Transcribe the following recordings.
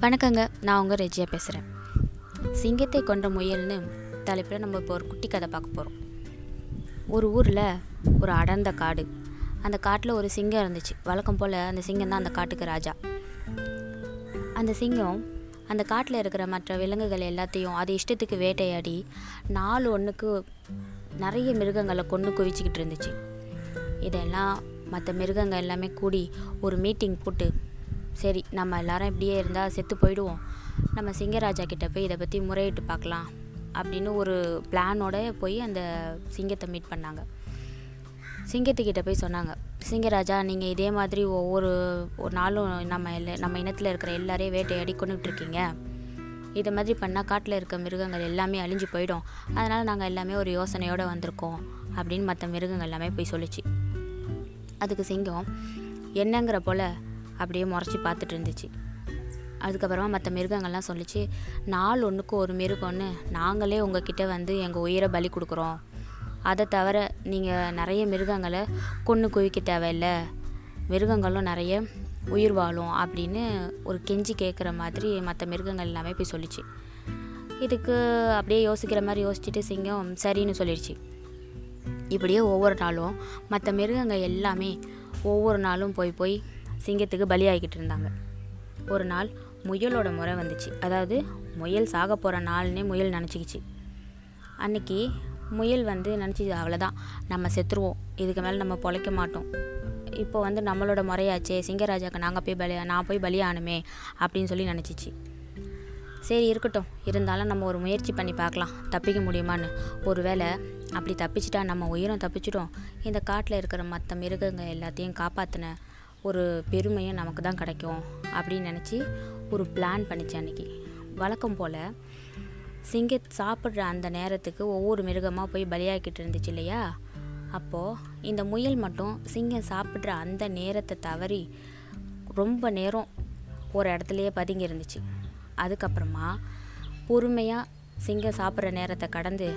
வணக்கங்க நான் உங்கள் ரெஜியா பேசுகிறேன் சிங்கத்தை கொன்ற முயல்னு தலைப்பில் நம்ம இப்போ ஒரு குட்டி கதை பார்க்க போகிறோம் ஒரு ஊரில் ஒரு அடர்ந்த காடு அந்த காட்டில் ஒரு சிங்கம் இருந்துச்சு வழக்கம் போல் அந்த சிங்கம் தான் அந்த காட்டுக்கு ராஜா அந்த சிங்கம் அந்த காட்டில் இருக்கிற மற்ற விலங்குகள் எல்லாத்தையும் அது இஷ்டத்துக்கு வேட்டையாடி நாலு ஒன்றுக்கு நிறைய மிருகங்களை கொன்று குவிச்சிக்கிட்டு இருந்துச்சு இதெல்லாம் மற்ற மிருகங்கள் எல்லாமே கூடி ஒரு மீட்டிங் போட்டு சரி நம்ம எல்லாரும் இப்படியே இருந்தால் செத்து போயிடுவோம் நம்ம சிங்கராஜா கிட்ட போய் இதை பற்றி முறையிட்டு பார்க்கலாம் அப்படின்னு ஒரு பிளானோட போய் அந்த சிங்கத்தை மீட் பண்ணாங்க சிங்கத்துக்கிட்ட போய் சொன்னாங்க சிங்கராஜா நீங்கள் இதே மாதிரி ஒவ்வொரு ஒரு நாளும் நம்ம எல்லா நம்ம இனத்தில் இருக்கிற எல்லாரையும் வேட்டையாடி கொண்டுட்டு இருக்கீங்க இதை மாதிரி பண்ணால் காட்டில் இருக்க மிருகங்கள் எல்லாமே அழிஞ்சு போயிடும் அதனால் நாங்கள் எல்லாமே ஒரு யோசனையோடு வந்திருக்கோம் அப்படின்னு மற்ற மிருகங்கள் எல்லாமே போய் சொல்லிச்சு அதுக்கு சிங்கம் என்னங்கிற போல் அப்படியே முறைச்சி பார்த்துட்டு இருந்துச்சு அதுக்கப்புறமா மற்ற மிருகங்கள்லாம் சொல்லிச்சு நாள் ஒன்றுக்கு ஒரு மிருகம்னு நாங்களே உங்ககிட்ட வந்து எங்கள் உயிரை பலி கொடுக்குறோம் அதை தவிர நீங்கள் நிறைய மிருகங்களை கொன்று குவிக்க தேவையில்லை மிருகங்களும் நிறைய உயிர் வாழும் அப்படின்னு ஒரு கெஞ்சி கேட்குற மாதிரி மற்ற மிருகங்கள் எல்லாமே போய் சொல்லிச்சு இதுக்கு அப்படியே யோசிக்கிற மாதிரி யோசிச்சுட்டு சிங்கம் சரின்னு சொல்லிடுச்சு இப்படியே ஒவ்வொரு நாளும் மற்ற மிருகங்கள் எல்லாமே ஒவ்வொரு நாளும் போய் போய் சிங்கத்துக்கு பலியாகிக்கிட்டு இருந்தாங்க ஒரு நாள் முயலோட முறை வந்துச்சு அதாவது முயல் சாக போகிற நாள்னே முயல் நினச்சிக்கிச்சு அன்னைக்கு முயல் வந்து நினச்சிது அவ்வளோதான் நம்ம செத்துருவோம் இதுக்கு மேலே நம்ம பொழைக்க மாட்டோம் இப்போ வந்து நம்மளோட முறையாச்சே சிங்கராஜாக்கு நாங்கள் போய் பலியா நான் போய் பலியானுமே அப்படின்னு சொல்லி நினச்சிச்சு சரி இருக்கட்டும் இருந்தாலும் நம்ம ஒரு முயற்சி பண்ணி பார்க்கலாம் தப்பிக்க முடியுமான்னு ஒருவேளை அப்படி தப்பிச்சிட்டா நம்ம உயிரும் தப்பிச்சிட்டோம் இந்த காட்டில் இருக்கிற மற்ற மிருகங்கள் எல்லாத்தையும் காப்பாற்றின ஒரு பெருமையும் நமக்கு தான் கிடைக்கும் அப்படின்னு நினச்சி ஒரு பிளான் பண்ணிச்சு அன்னைக்கு வழக்கம் போல் சிங்க சாப்பிட்ற அந்த நேரத்துக்கு ஒவ்வொரு மிருகமாக போய் பலியாக்கிட்டு இருந்துச்சு இல்லையா அப்போது இந்த முயல் மட்டும் சிங்கம் சாப்பிட்ற அந்த நேரத்தை தவறி ரொம்ப நேரம் ஒரு இடத்துலையே பதுங்கி இருந்துச்சு அதுக்கப்புறமா பொறுமையாக சிங்கம் சாப்பிட்ற நேரத்தை கடந்து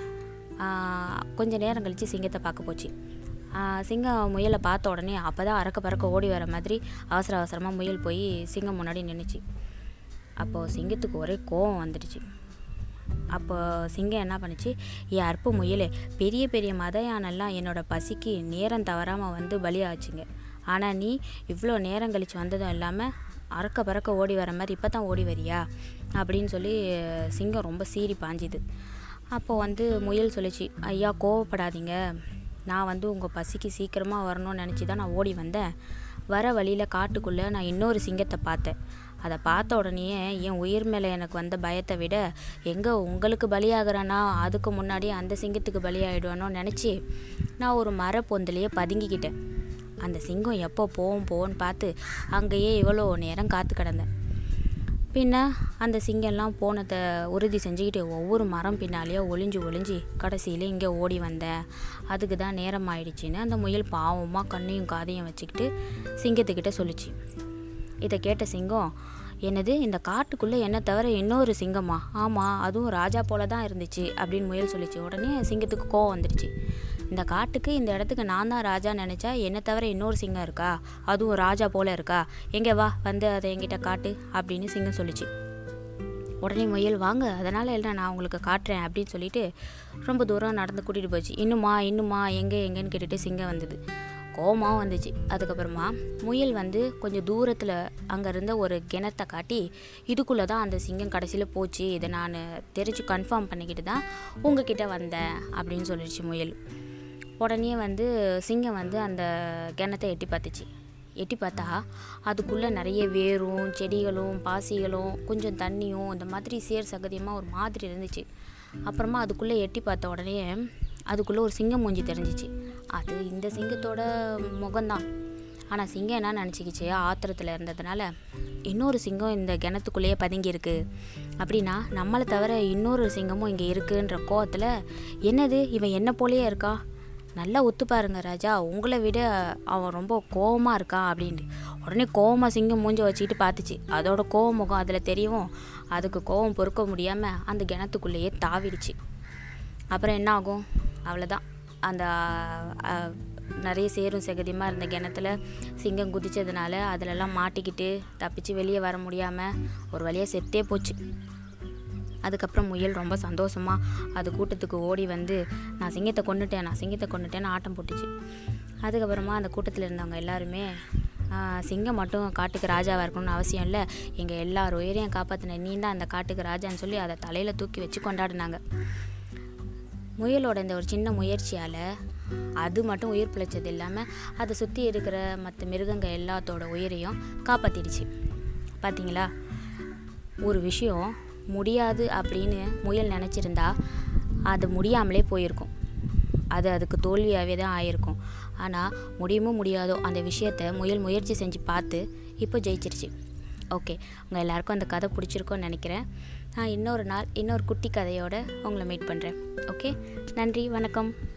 கொஞ்ச நேரம் கழித்து சிங்கத்தை பார்க்க போச்சு சிங்கம் முயலை பார்த்த உடனே அப்போ தான் அறக்க பறக்க ஓடி வர மாதிரி அவசர அவசரமாக முயல் போய் சிங்கம் முன்னாடி நின்றுச்சு அப்போது சிங்கத்துக்கு ஒரே கோவம் வந்துடுச்சு அப்போ சிங்கம் என்ன பண்ணுச்சு என் அற்பு முயலே பெரிய பெரிய மத யானெல்லாம் என்னோட பசிக்கு நேரம் தவறாமல் வந்து பலியாச்சுங்க ஆனால் நீ இவ்வளோ நேரம் கழித்து வந்ததும் இல்லாமல் அறக்க பறக்க ஓடி வர மாதிரி இப்போ தான் ஓடி வரியா அப்படின்னு சொல்லி சிங்கம் ரொம்ப சீறி பாஞ்சுது அப்போது வந்து முயல் சொல்லிச்சு ஐயா கோவப்படாதீங்க நான் வந்து உங்கள் பசிக்கு சீக்கிரமாக வரணும்னு நினச்சி தான் நான் ஓடி வந்தேன் வர வழியில் காட்டுக்குள்ளே நான் இன்னொரு சிங்கத்தை பார்த்தேன் அதை பார்த்த உடனேயே என் உயிர் மேலே எனக்கு வந்த பயத்தை விட எங்கே உங்களுக்கு பலியாகிறேன்னா அதுக்கு முன்னாடி அந்த சிங்கத்துக்கு பலியாயிடுவானோ நினச்சி நான் ஒரு மர பொந்திலேயே பதுங்கிக்கிட்டேன் அந்த சிங்கம் எப்போ போவோம் போவோன்னு பார்த்து அங்கேயே இவ்வளோ நேரம் காத்து கிடந்தேன் பின்ன அந்த சிங்கம்லாம் போனதை உறுதி செஞ்சுக்கிட்டு ஒவ்வொரு மரம் பின்னாலேயே ஒளிஞ்சு ஒளிஞ்சு கடைசியில் இங்கே ஓடி வந்தேன் அதுக்கு தான் நேரம் ஆயிடுச்சின்னு அந்த முயல் பாவமாக கண்ணையும் காதையும் வச்சுக்கிட்டு சிங்கத்துக்கிட்ட சொல்லிச்சு இதை கேட்ட சிங்கம் என்னது இந்த காட்டுக்குள்ளே என்ன தவிர இன்னொரு சிங்கமா ஆமாம் அதுவும் ராஜா போல தான் இருந்துச்சு அப்படின்னு முயல் சொல்லிச்சு உடனே சிங்கத்துக்கு கோவம் வந்துடுச்சு இந்த காட்டுக்கு இந்த இடத்துக்கு நான் தான் ராஜா நினச்சா என்னை தவிர இன்னொரு சிங்கம் இருக்கா அதுவும் ராஜா போல இருக்கா எங்கே வா வந்து அதை என்கிட்ட காட்டு அப்படின்னு சிங்கம் சொல்லிச்சு உடனே முயல் வாங்க அதனால் இல்லை நான் உங்களுக்கு காட்டுறேன் அப்படின்னு சொல்லிட்டு ரொம்ப தூரம் நடந்து கூட்டிகிட்டு போச்சு இன்னுமா இன்னுமா எங்கே எங்கேன்னு கேட்டுட்டு சிங்கம் வந்தது கோபமாகவும் வந்துச்சு அதுக்கப்புறமா முயல் வந்து கொஞ்சம் தூரத்தில் அங்கே இருந்த ஒரு கிணத்தை காட்டி இதுக்குள்ளே தான் அந்த சிங்கம் கடைசியில் போச்சு இதை நான் தெரிஞ்சு கன்ஃபார்ம் பண்ணிக்கிட்டு தான் உங்ககிட்ட வந்தேன் அப்படின்னு சொல்லிடுச்சு முயல் உடனே வந்து சிங்கம் வந்து அந்த கிணத்தை எட்டி பார்த்துச்சு எட்டி பார்த்தா அதுக்குள்ளே நிறைய வேரும் செடிகளும் பாசிகளும் கொஞ்சம் தண்ணியும் இந்த மாதிரி சேர் சகதியமாக ஒரு மாதிரி இருந்துச்சு அப்புறமா அதுக்குள்ளே எட்டி பார்த்த உடனே அதுக்குள்ளே ஒரு சிங்கம் மூஞ்சி தெரிஞ்சிச்சு அது இந்த சிங்கத்தோட முகம்தான் ஆனால் சிங்கம் என்ன நினச்சிக்கிச்சு ஆத்திரத்தில் இருந்ததுனால இன்னொரு சிங்கம் இந்த கிணத்துக்குள்ளேயே பதுங்கியிருக்கு அப்படின்னா நம்மளை தவிர இன்னொரு சிங்கமும் இங்கே இருக்குன்ற கோவத்தில் என்னது இவன் என்ன போலேயே இருக்கா நல்லா ஒத்து பாருங்க ராஜா உங்களை விட அவன் ரொம்ப கோவமாக இருக்கான் அப்படின்ட்டு உடனே கோவமாக சிங்கம் மூஞ்ச வச்சுக்கிட்டு பார்த்துச்சு அதோட கோவ முகம் அதில் தெரியவும் அதுக்கு கோவம் பொறுக்க முடியாமல் அந்த கிணத்துக்குள்ளேயே தாவிடுச்சு அப்புறம் என்ன ஆகும் அவ்வளோதான் அந்த நிறைய சேரும் செகதியமாக இருந்த கிணத்துல சிங்கம் குதித்ததுனால அதிலெல்லாம் மாட்டிக்கிட்டு தப்பிச்சு வெளியே வர முடியாமல் ஒரு வழியாக செத்தே போச்சு அதுக்கப்புறம் முயல் ரொம்ப சந்தோஷமாக அது கூட்டத்துக்கு ஓடி வந்து நான் சிங்கத்தை கொண்டுட்டேன் நான் சிங்கத்தை கொண்டுட்டேன்னு ஆட்டம் போட்டுச்சு அதுக்கப்புறமா அந்த கூட்டத்தில் இருந்தவங்க எல்லாருமே "ஆஹ், சிங்கம் மட்டும் காட்டுக்கு ராஜாவாக இருக்கணும்னு அவசியம் இல்லை எங்கள் எல்லார் உயிரையும் காப்பாற்றின நீ தான் அந்த காட்டுக்கு ராஜான்னு சொல்லி அதை தலையில் தூக்கி வச்சு கொண்டாடினாங்க முயலோட இந்த ஒரு சின்ன முயற்சியால் அது மட்டும் உயிர் பிழைச்சது இல்லாமல் அதை சுற்றி இருக்கிற மற்ற மிருகங்கள் எல்லாத்தோட உயிரையும் காப்பாற்றிடுச்சு பார்த்தீங்களா ஒரு விஷயம் முடியாது அப்படின்னு முயல் நினச்சிருந்தா அது முடியாமலே போயிருக்கும் அது அதுக்கு தோல்வியாகவே தான் ஆயிருக்கும் ஆனால் முடியுமோ முடியாதோ அந்த விஷயத்த முயல் முயற்சி செஞ்சு பார்த்து இப்போ ஜெயிச்சிருச்சு ஓகே உங்கள் எல்லாருக்கும் அந்த கதை பிடிச்சிருக்கும்னு நினைக்கிறேன் நான் இன்னொரு நாள் இன்னொரு குட்டி கதையோட உங்களை மீட் பண்ணுறேன் ஓகே நன்றி வணக்கம்